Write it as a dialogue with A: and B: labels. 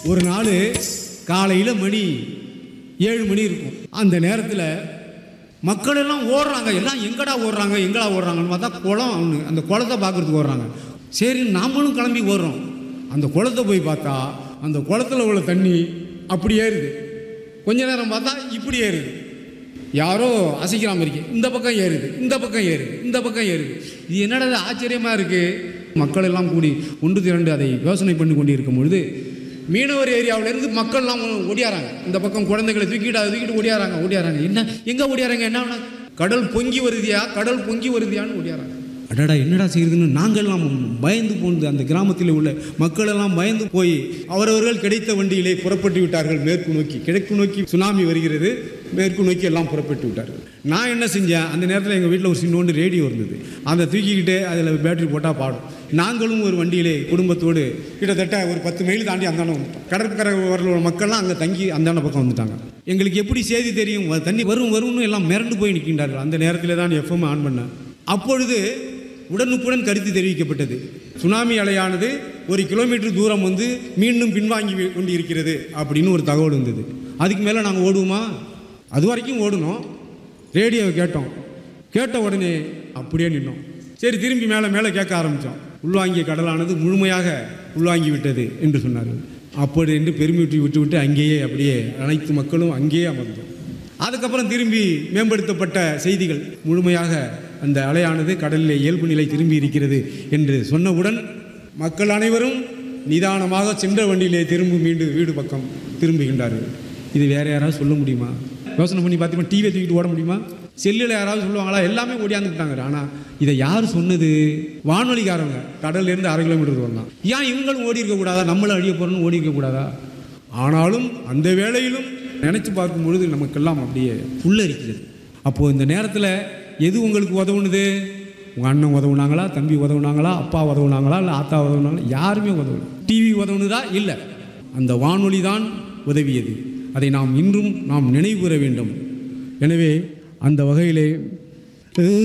A: ஒரு நாள் காலையில் மணி ஏழு மணி இருக்கும் அந்த நேரத்தில் மக்கள் எல்லாம் ஓடுறாங்க எல்லாம் எங்கடா ஓடுறாங்க எங்கடா ஓடுறாங்கன்னு பார்த்தா குளம் அவனு அந்த குளத்தை பார்க்கறதுக்கு ஓடுறாங்க சரி நாமளும் கிளம்பி ஓடுறோம் அந்த குளத்தை போய் பார்த்தா அந்த குளத்துல உள்ள தண்ணி அப்படி ஏறுது கொஞ்ச நேரம் பார்த்தா இப்படி ஏறுது யாரோ அசைக்கிறாம இருக்கு இந்த பக்கம் ஏறுது இந்த பக்கம் ஏறுது இந்த பக்கம் ஏறுது இது என்னடா இது ஆச்சரியமா இருக்கு மக்கள் எல்லாம் கூடி ஒன்று திரண்டு அதை யோசனை பண்ணி கொண்டு இருக்கும் பொழுது மீனவர் ஏரியாவிலேருந்து மக்கள்லாம் ஓடியாராங்க இந்த பக்கம் குழந்தைகளை தூக்கிட்டு அதை தூக்கிட்டு ஓடியாராங்க ஓடியாராங்க என்ன எங்கே ஓடியாராங்க என்ன ஆனா? கடல் பொங்கி வருதியா கடல் பொங்கி வருதியான்னு ஓடியாராங்க அடடா என்னடா செய்யுதுன்னு நாங்கள்லாம் பயந்து போந்து அந்த கிராமத்தில் உள்ள மக்கள் எல்லாம் பயந்து போய் அவரவர்கள் கிடைத்த வண்டியிலே புறப்பட்டு விட்டார்கள் மேற்கு நோக்கி கிழக்கு நோக்கி சுனாமி வருகிறது மேற்கு நோக்கி எல்லாம் புறப்பட்டு விட்டார்கள் நான் என்ன செஞ்சேன் அந்த நேரத்தில் எங்கள் வீட்டில் ஒரு சின்னோண்டு ரேடியோ இருந்தது அதை தூக்கிக்கிட்டு அதில் பேட்டரி போட்டால் பாடும் நாங்களும் ஒரு வண்டியிலே குடும்பத்தோடு கிட்டத்தட்ட ஒரு பத்து மைல் தாண்டி அந்தாண்ட வந்துட்டோம் கடற்கரை ஓரில் உள்ள மக்கள்லாம் அங்கே தங்கி அந்தாண்ட பக்கம் வந்துட்டாங்க எங்களுக்கு எப்படி செய்தி தெரியும் வ- தண்ணி வரும் வரும்னு எல்லாம் மிரண்டு போய் நிற்கின்றார்கள் அந்த நேரத்தில் தான் எஃப்எம் ஆன் பண்ணேன் அப்பொழுது உடனுக்குடன் கருத்து தெரிவிக்கப்பட்டது சுனாமி அலையானது ஒரு கிலோமீட்டர் தூரம் வந்து மீண்டும் பின்வாங்கி வி- கொண்டு இருக்கிறது அப்படின்னு ஒரு தகவல் வந்தது அதுக்கு மேலே நாங்கள் ஓடுவோமா அது வரைக்கும் ஓடணும் ரேடியோவை கேட்டோம் கேட்ட உடனே அப்படியே நின்னோம் சரி திரும்பி மேலே மேலே கேட்க ஆரம்பித்தோம் உள்வாங்கிய கடலானது முழுமையாக உள்வாங்கி விட்டது என்று சொன்னார்கள் அப்படி என்று பெருமிட்டு விட்டு விட்டு அங்கேயே அப்படியே அனைத்து மக்களும் அங்கேயே அமர்ந்தோம் அதுக்கப்புறம் திரும்பி மேம்படுத்தப்பட்ட செய்திகள் முழுமையாக அந்த அலையானது கடலிலே இயல்பு நிலை திரும்பி இருக்கிறது என்று சொன்னவுடன் மக்கள் அனைவரும் நிதானமாக சென்ற வண்டியிலே திரும்பி மீண்டு வீடு பக்கம் திரும்புகின்றார்கள் இது வேற யாராவது சொல்ல முடியுமா யோசனை பண்ணி பார்த்தீங்கன்னா டிவியை தூக்கிட்டு ஓட முடியுமா செல்லில் யாராவது சொல்லுவாங்களா எல்லாமே ஓடியாந்துட்டாங்க ஆனால் இதை யார் சொன்னது வானொலிக்காரங்க கடல்லேருந்து அரை கிலோமீட்டர் தூரம் தான் ஏன் இவங்களும் ஓடி இருக்கக்கூடாதா நம்மளும் அழிய போகிறோம்னு ஓடி இருக்கக்கூடாதா ஆனாலும் அந்த வேளையிலும் நினைச்சு பார்க்கும் பொழுது நமக்கெல்லாம் அப்படியே புல்லரிக்கிறது அப்போது இந்த நேரத்தில் எது உங்களுக்கு உதவுனது உங்கள் அண்ணன் உதவுனாங்களா தம்பி உதவுனாங்களா அப்பா உதவுனாங்களா இல்லை ஆத்தா உதவுனாங்களா யாருமே உதவல டிவி உதவுனதா இல்லை அந்த வானொலி தான் உதவியது அதை நாம் இன்றும் நாம் நினைவுற வேண்டும் எனவே அந்த வகையிலே